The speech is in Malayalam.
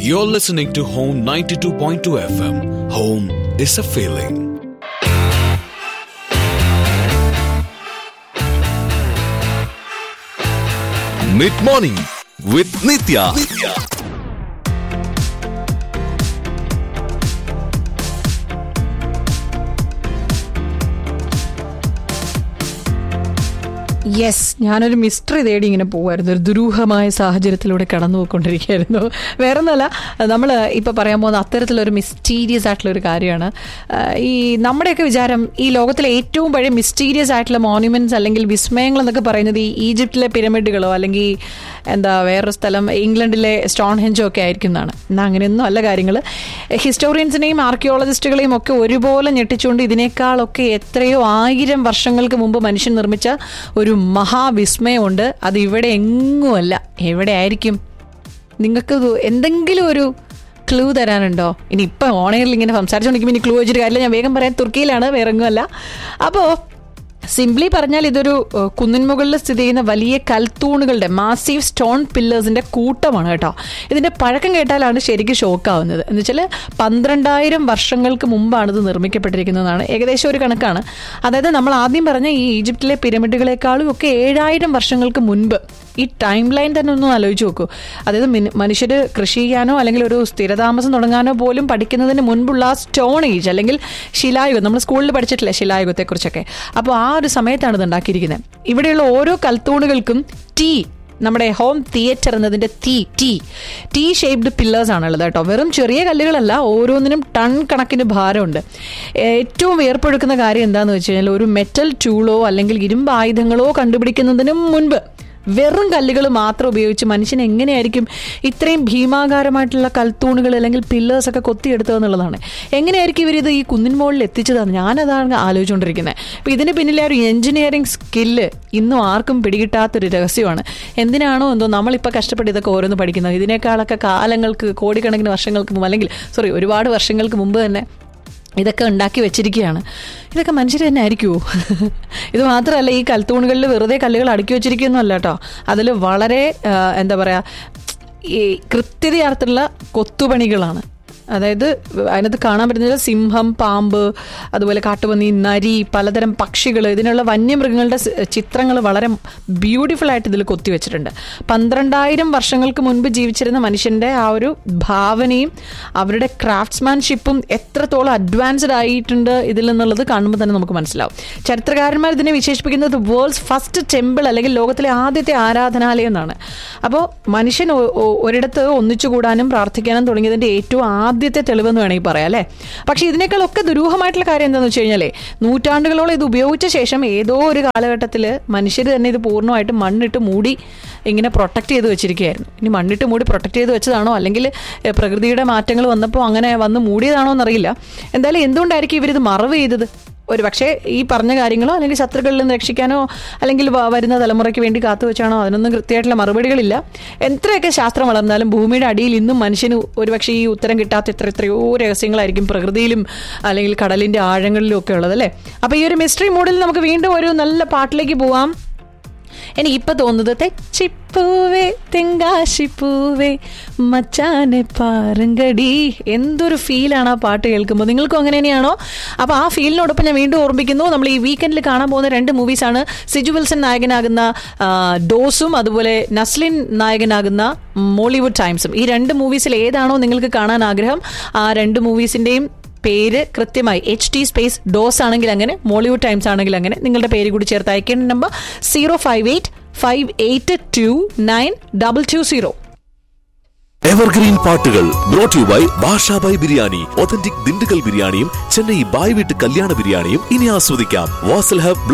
You're listening to Home 92.2 FM. Home is a feeling. Mid morning with Nithya yes ഞാനൊരു മിസ്റ്ററി തേടി ഇങ്ങനെ പോകുമായിരുന്നു ഒരു ദുരൂഹമായ സാഹചര്യത്തിലൂടെ കടന്നു പോയിക്കൊണ്ടിരിക്കുകയായിരുന്നു വേറെ ഒന്നല്ല നമ്മൾ ഇപ്പോൾ പറയാൻ പോകുന്ന അത്തരത്തിലൊരു മിസ്റ്റീരിയസ് ആയിട്ടുള്ള ഒരു കാര്യമാണ് ആ, ഈ നമ്മുടെയൊക്കെ വിചാരം ഈ ലോകത്തിലെ ഏറ്റവും പഴയ മിസ്റ്റീരിയസ് ആയിട്ടുള്ള മോണ്യുമെന്റ്സ് അല്ലെങ്കിൽ വിസ്മയങ്ങൾ എന്നൊക്കെ പറയുന്നത് ഈ ഈജിപ്തിലെ പിരമിഡുകളോ അല്ലെങ്കിൽ എന്താ വേറൊരു സ്ഥലം ഇംഗ്ലണ്ടിലെ സ്റ്റോൺ ഹെഞ്ചോ ഒക്കെ ആയിരിക്കും എന്നാണ് എന്നാൽ അങ്ങനെയൊന്നും അല്ല കാര്യങ്ങൾ ഹിസ്റ്റോറിയൻസിനെയും ആർക്കിയോളജിസ്റ്റുകളെയും ഒക്കെ ഒരുപോലെ ഞെട്ടിച്ചുകൊണ്ട് ഇതിനേക്കാളൊക്കെ എത്രയോ ആയിരം വർഷങ്ങൾക്ക് മുമ്പ് മനുഷ്യൻ നിർമ്മിച്ച ഒരു മഹാവിസ്മയമുണ്ട് അത് ഇവിടെ എങ്ങുമല്ല എവിടെ ആയിരിക്കും നിങ്ങൾക്ക് ഇത് എന്തെങ്കിലും ഒരു ക്ലൂ തരാനുണ്ടോ ഇനി ഇപ്പം ഓണയറിൽ ഇങ്ങനെ സംസാരിച്ചുകൊണ്ടിരിക്കുമ്പോൾ ഇനി ക്ലൂ വെച്ചിട്ട് കാര്യമില്ല ഞാൻ വേഗം പറയാൻ തുർക്കിയിലാണ് വേറെ എങ്ങുമല്ല അപ്പോൾ സിംപ്ലി പറഞ്ഞാൽ ഇതൊരു ഏഹ്, കുന്നിൻ മുകളിൽ സ്ഥിതി ചെയ്യുന്ന വലിയ കൽത്തൂണുകളുടെ മാസീവ് സ്റ്റോൺ പില്ലേഴ്സിന്റെ കൂട്ടമാണ് കേട്ടോ ഇതിന്റെ പഴക്കം കേട്ടാലാണ് ശരിക്കും ഷോക്കാവുന്നത് എന്ന് വെച്ചാൽ പന്ത്രണ്ടായിരം വർഷങ്ങൾക്ക് മുമ്പാണ് ഇത് നിർമ്മിക്കപ്പെട്ടിരിക്കുന്നതാണ് ഏകദേശം ഒരു കണക്കാണ് അതായത് നമ്മൾ ആദ്യം പറഞ്ഞ ഈ ഈജിപ്തിലെ പിരമിഡുകളെക്കാളും ഒക്കെ ഏഴായിരം വർഷങ്ങൾക്ക് മുൻപ് ഈ ടൈം ലൈൻ തന്നെ ഒന്ന് ആലോചിച്ച് നോക്കൂ അതായത് മനുഷ്യർ കൃഷി ചെയ്യാനോ അല്ലെങ്കിൽ ഒരു സ്ഥിരതാമസം തുടങ്ങാനോ പോലും പഠിക്കുന്നതിന് മുൻപുള്ള ആ സ്റ്റോൺ ഏജ് അല്ലെങ്കിൽ ശിലായുഗം നമ്മൾ സ്കൂളിൽ പഠിച്ചിട്ടില്ലേ ശിലായുഗത്തെക്കുറിച്ചൊക്കെ അപ്പോൾ ആ ഒരു സമയത്താണ് ഇത് ഉണ്ടാക്കിയിരിക്കുന്നത് ഇവിടെയുള്ള ഓരോ കൽത്തൂണുകൾക്കും ടീ നമ്മുടെ ഹോം തിയേറ്റർ എന്നതിന്റെ തീ ടീ ടീ ഷേപ്ഡ് പില്ലേഴ്സ് ആണുള്ളത് കേട്ടോ വെറും ചെറിയ കല്ലുകളല്ല ഓരോന്നിനും ടൺ കണക്കിന് ഭാരമുണ്ട് ഏറ്റവും വിയർപ്പൊഴുക്കുന്ന കാര്യം എന്താണെന്ന് വെച്ച് കഴിഞ്ഞാൽ ഒരു മെറ്റൽ ടൂളോ അല്ലെങ്കിൽ ഇരുമ്പ് ആയുധങ്ങളോ കണ്ടുപിടിക്കുന്നതിന് മുൻപ് വെറും കല്ലുകൾ മാത്രം ഉപയോഗിച്ച് മനുഷ്യൻ എങ്ങനെയായിരിക്കും ഇത്രയും ഭീമാകാരമായിട്ടുള്ള കൽത്തൂണുകൾ അല്ലെങ്കിൽ പില്ലേഴ്സ് ഒക്കെ കൊത്തിയെടുത്തതെന്നുള്ളതാണ് എങ്ങനെയായിരിക്കും ഇവരിത് ഈ കുന്നിൻ മുകളിൽ എത്തിച്ചതാണ് ഞാനതാണ് ആലോചിച്ചുകൊണ്ടിരിക്കുന്നത് അപ്പം ഇതിന് പിന്നിലെ ആ ഒരു എഞ്ചിനീയറിംഗ് സ്കില്ല് ഇന്നും ആർക്കും പിടികിട്ടാത്തൊരു രഹസ്യമാണ് എന്തിനാണോ എന്തോ നമ്മളിപ്പോൾ കഷ്ടപ്പെട്ട് ഇതൊക്കെ ഓരോന്ന് പഠിക്കുന്നത് ഇതിനേക്കാളൊക്കെ കാലങ്ങൾക്ക് കോടിക്കണക്കിന് വർഷങ്ങൾക്ക് മുമ്പ് അല്ലെങ്കിൽ സോറി ഒരുപാട് വർഷങ്ങൾക്ക് മുമ്പ് തന്നെ ഇതൊക്കെ ഉണ്ടാക്കി വെച്ചിരിക്കുകയാണ് ഇതൊക്കെ മനുഷ്യർ തന്നെ ആയിരിക്കുമോ ഇത് മാത്രമല്ല ഈ കൽത്തൂണുകളിൽ വെറുതെ കല്ലുകൾ അടുക്കി വെച്ചിരിക്കുന്നല്ല കേട്ടോ അതിൽ വളരെ ആ, എന്താ പറയുക ഈ കൃത്യതയാർത്തുള്ള കൊത്തുപണികളാണ് അതായത് അതിനകത്ത് കാണാൻ പറ്റുന്നത് സിംഹം പാമ്പ് അതുപോലെ കാട്ടുപന്നി നരി പലതരം പക്ഷികൾ ഇതിനുള്ള വന്യമൃഗങ്ങളുടെ ചിത്രങ്ങൾ വളരെ ബ്യൂട്ടിഫുൾ ആയിട്ട് ഇതിൽ കൊത്തിവെച്ചിട്ടുണ്ട് പന്ത്രണ്ടായിരം വർഷങ്ങൾക്ക് മുൻപ് ജീവിച്ചിരുന്ന മനുഷ്യന്റെ ആ ഒരു ഭാവനയും അവരുടെ ക്രാഫ്റ്റ്സ്മാൻഷിപ്പും എത്രത്തോളം അഡ്വാൻസ്ഡ് ആയിട്ടുണ്ട് ഇതിൽ നിന്നുള്ളത് കാണുമ്പോൾ തന്നെ നമുക്ക് മനസ്സിലാവും ചരിത്രകാരന്മാർ ഇതിനെ വിശേഷിപ്പിക്കുന്നത് വേൾഡ്സ് ഫസ്റ്റ് ടെമ്പിൾ അല്ലെങ്കിൽ ലോകത്തിലെ ആദ്യത്തെ ആരാധനാലയം എന്നാണ് അപ്പോൾ മനുഷ്യൻ ഒ- ഒ- ഒരിടത്ത് ഒന്നിച്ചുകൂടാനും പ്രാർത്ഥിക്കാനും തുടങ്ങിയതിന്റെ ഏറ്റവും ആദ്യത്തെ തെളിവെന്ന് വേണമെങ്കിൽ പറയാം അല്ലേ പക്ഷേ ഇതിനേക്കാളൊക്കെ ദുരൂഹമായിട്ടുള്ള കാര്യം എന്താണെന്ന് വെച്ച് കഴിഞ്ഞാലേ നൂറ്റാണ്ടുകളോളം ഇത് ഉപയോഗിച്ച ശേഷം ഏതോ ഒരു കാലഘട്ടത്തിൽ മനുഷ്യർ തന്നെ ഇത് പൂർണ്ണമായിട്ട് മണ്ണിട്ട് മൂടി ഇങ്ങനെ പ്രൊട്ടക്ട് ചെയ്ത് വെച്ചിരിക്കുകയായിരുന്നു ഇനി മണ്ണിട്ട് മൂടി പ്രൊട്ടക്ട് ചെയ്ത് വെച്ചതാണോ അല്ലെങ്കിൽ എഹ്, പ്രകൃതിയുടെ മാറ്റങ്ങൾ വന്നപ്പോൾ അങ്ങനെ വന്ന് മൂടിയതാണോ എന്നറിയില്ല എന്തായാലും എന്തുകൊണ്ടായിരിക്കും ഇവരിത് മറവ് ചെയ്തത് ഒരു പക്ഷേ ഈ പറഞ്ഞ കാര്യങ്ങളോ അല്ലെങ്കിൽ ശത്രുക്കളിൽ നിന്ന് രക്ഷിക്കാനോ അല്ലെങ്കിൽ വ- വരുന്ന തലമുറയ്ക്ക് വേണ്ടി കാത്തു വെച്ചാണോ അതിനൊന്നും കൃത്യമായിട്ടുള്ള മറുപടികളില്ല എത്രയൊക്കെ ശാസ്ത്രം വളർന്നാലും ഭൂമിയുടെ അടിയിൽ ഇന്നും മനുഷ്യന് ഒരുപക്ഷെ ഈ ഉത്തരം കിട്ടാത്ത എത്ര എത്രയോ രഹസ്യങ്ങളായിരിക്കും പ്രകൃതിയിലും അല്ലെങ്കിൽ കടലിന്റെ ആഴങ്ങളിലും ഒക്കെ ഉള്ളത് അല്ലേ അപ്പൊ ഈ ഒരു മിസ്റ്ററി മോഡിൽ നമുക്ക് വീണ്ടും ഒരു നല്ല പാട്ടിലേക്ക് പോവാം എനിക്കിപ്പോൾ തോന്നുന്നത് തെച്ചിപ്പൂവേ തെങ്കാശിപ്പൂവേ മച്ചാനെ പാറങ്കടി എന്തൊരു ഫീലാണ് ആ പാട്ട് കേൾക്കുമ്പോൾ നിങ്ങൾക്കും അങ്ങനെ തന്നെയാണോ അപ്പോൾ ആ ഫീലിനോടൊപ്പം ഞാൻ വീണ്ടും ഓർമ്മിക്കുന്നു നമ്മൾ ഈ വീക്കെൻഡിൽ കാണാൻ പോകുന്ന രണ്ട് മൂവീസാണ് സിജു വിൽസൺ നായകനാകുന്ന ആ, ഡോസും അതുപോലെ നസ്ലിൻ നായകനാകുന്ന മോളിവുഡ് ടൈംസും ഈ രണ്ട് മൂവീസിൽ ഏതാണോ നിങ്ങൾക്ക് കാണാൻ ആഗ്രഹം ആ രണ്ട് മൂവീസിന്റെയും പേര് കൃത്യമായി എച്ച് ടി സ്പേസ് ഡോസ് ആണെങ്കിൽ അങ്ങനെ മോളിവുഡ് ടൈംസ് ആണെങ്കിൽ അങ്ങനെ നിങ്ങളുടെ പേര് കൂടി ചേർത്ത് അയക്കേണ്ട number zero five eight five eight two nine double two zero evergreen പാട്ടുകൾ brought you by Basha Bhai biryani authentic Dindigul ബിരിയാണിയും ചെന്നൈ ബായ് വീട്ട് കല്യാണ ബിരിയാണിയും ഇനി ആസ്വദിക്കാം വാസൽ ഹബ്